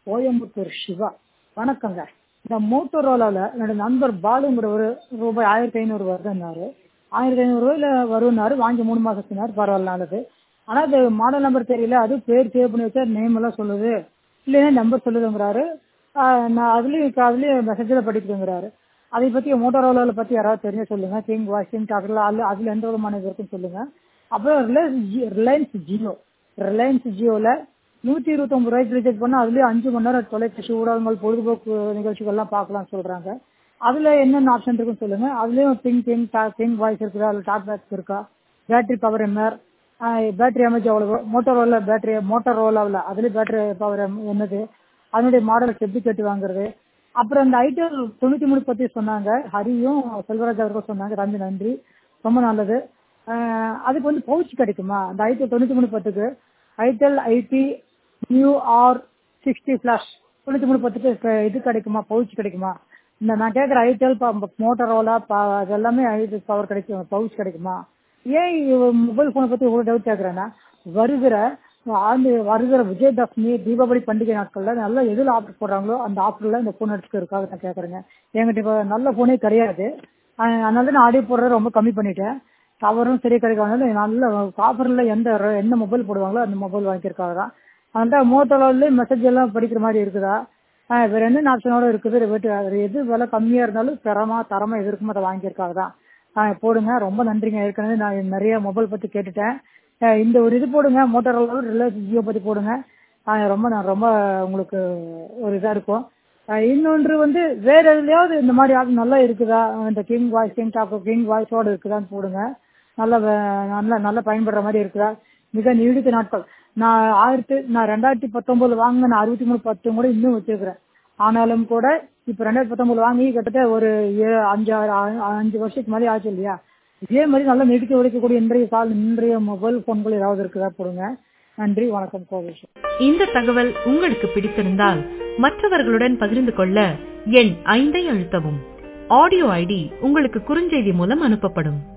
கோயம்புத்தூர் சிவா வணக்கங்க இந்த மோட்டோரோலாவில் என்னோட நண்பர் பாலுங்கிறவர் ரூபாய் ஆயிரத்தி ஐநூறு வருதுன்னாரு ஆயிரத்தி ஐநூறு ரூபாயில வரும்னாரு வாங்கி மூணு மாசத்துனாரு பரவாயில்ல நல்லது ஆனால் அது மாடல் நம்பர் தெரியல அது பேர் சேவ் பண்ணி வச்சா நேம் எல்லாம் சொல்லுது இல்லைன்னா நம்பர் சொல்லுதுங்கிறாரு ஆஹ் நான் அதுலேயும் அதுலேயும் மெசேஜில் படிக்குதுங்கிறாரு அதை பற்றி மோட்டோரோலாவில் பற்றி யாராவது தெரிஞ்ச சொல்லுங்க கிங் வாஷிங் டாக்டர்லாம் அதில் அதில் எந்த விதமான இது இருக்குன்னு சொல்லுங்க அப்புறம் Reliance G Reliance Jio Reliance ஜியோவில் நூற்றி இருபத்தொம்பது ரூபாய்க்கு ரீசார்ஜ் பண்ணால் அதுலேயே அஞ்சு மணி நேரம் தொலைக்காட்சி ஊடகங்கள் பொழுதுபோக்கு நிகழ்ச்சிகள்லாம் பார்க்கலாம்னு சொல்கிறாங்க அதில் என்னென்ன ஆப்ஷன் இருக்குன்னு சொல்லுங்கள் அதுலேயும் கிங் கிங் டா கிங் வாய்ஸ் இருக்குதா அதில் டாப் பேக்ஸ் இருக்கா battery power M R battery energy அவ்வளோ மோட்டோரோலா பேட்டரி மோட்டோரோலாவில் அதுலேயும் பேட்டரி பவர் என்னது அதனுடைய மாடலுக்கு எப்படி கட்டி வாங்குறது அப்புறம் இந்த ஐடிஎல் தொண்ணூற்றி மூணு பற்றி சொன்னாங்க ஹரியும் செல்வராஜ் அவர்கள் சொன்னாங்க தம்பி நன்றி ரொம்ப நல்லது ஆஹ் அதுக்கு வந்து பவுச் கிடைக்குமா அந்த ஐடிஎல் தொண்ணூற்றி மூணு பத்துக்கு itel I T new R sixty flash தொண்ணூற்றி மூணு பத்துக்கு க- இது கிடைக்குமா பவுச் கிடைக்குமா இந்த நான் கேட்குற ஐடெல் மோட்டரோலா அது எல்லாமே ஐடி பவர் கிடைக்கும் பவுச் கிடைக்குமா ஏன் மொபைல் ஃபோனை பற்றி இவ்வளோ டவுட் கேட்குறேன்னா வருகிற ஆண்டு வருகிற விஜயதசமி தீபாவளி பண்டிகை நாட்களில் நல்லா எதில் ஆஃபர் போடுறாங்களோ அந்த ஆஃபரில் இந்த ஃபோன் எடுத்துக்கிறதுக்காக நான் கேட்குறேங்க என்கிட்ட இப்போ நல்ல ஃபோனே கிடையாது அஹ் அதனால நான் ஆடியோ போடுறத ரொம்ப கம்மி பண்ணிட்டேன் டவரும் சரி கிடைக்காதனால நல்ல ஆஃபரில் எந்த ர- என்ன மொபைல் போடுவாங்களோ அந்த மொபைல் வாங்கியிருக்காங்க தான் அதனால மோட்டோலாலே மெசேஜ் எல்லாம் படிக்கிற மாதிரி இருக்குதா ஆஹ் வேற என்னென்ன ஆப்ஷனோட இருக்குது வெட்டு அது எது விலை கம்மியாக இருந்தாலும் தரமா தரமா எது இருக்குமோ அதை வாங்கியிருக்காங்க தான் ஆஹ் போடுங்க ரொம்ப நன்றிங்க ஏற்கனவே நான் நிறைய மொபைல் பற்றி கேட்டுட்டேன் ஆஹ் இந்த ஒரு இது போடுங்க மோட்டோரோலா ரிலையன்ஸ் ஜியோ பற்றி போடுங்க ஆஹ் ரொம்ப நான் ரொம்ப உங்களுக்கு ஒரு இதாக இருக்கும் ஆஹ் இன்னொன்று வந்து வேற எதுலையாவது இந்த மாதிரி ஆப் நல்லா இருக்குதா இந்த king voice king top king வாய்ஸோட இருக்குதான்னு போடுங்க நல்ல வ- நல்ல நல்ல பயன்படுற மாதிரி இருக்குதா மிக நீடித்த நாட்கள் நான் ஆயிரத்தி நான் ரெண்டாயிரத்தி பத்தொன்பது வாங்கின அறுபத்தி மூணு பத்து கூட இன்னும் வச்சிருக்கிறேன் ஆனாலும் கூட இப்போ ரெண்டாயிரத்தி பத்தொன்பது வாங்கி கிட்டத்தட்ட ஒரு ஏ- அஞ்சு ஆறு ஆ- அஞ்சு வருஷத்துக்கு மாதிரி ஆச்சு இல்லையா இதே மாதிரி நல்லா நீடிக்க உழைக்கக்கூடிய இன்றைய கால் இன்றைய மொபைல் போன்கள் ஏதாவது இருக்குதா போடுங்க நன்றி வணக்கம் கோவிஷ் இந்த தகவல் உங்களுக்கு பிடித்திருந்தால் மற்றவர்களுடன் பகிர்ந்து கொள்ள எண் ஐந்தை அழுத்தவும் ஆடியோ ஐடி உங்களுக்கு குறுஞ்செய்தி மூலம் அனுப்பப்படும்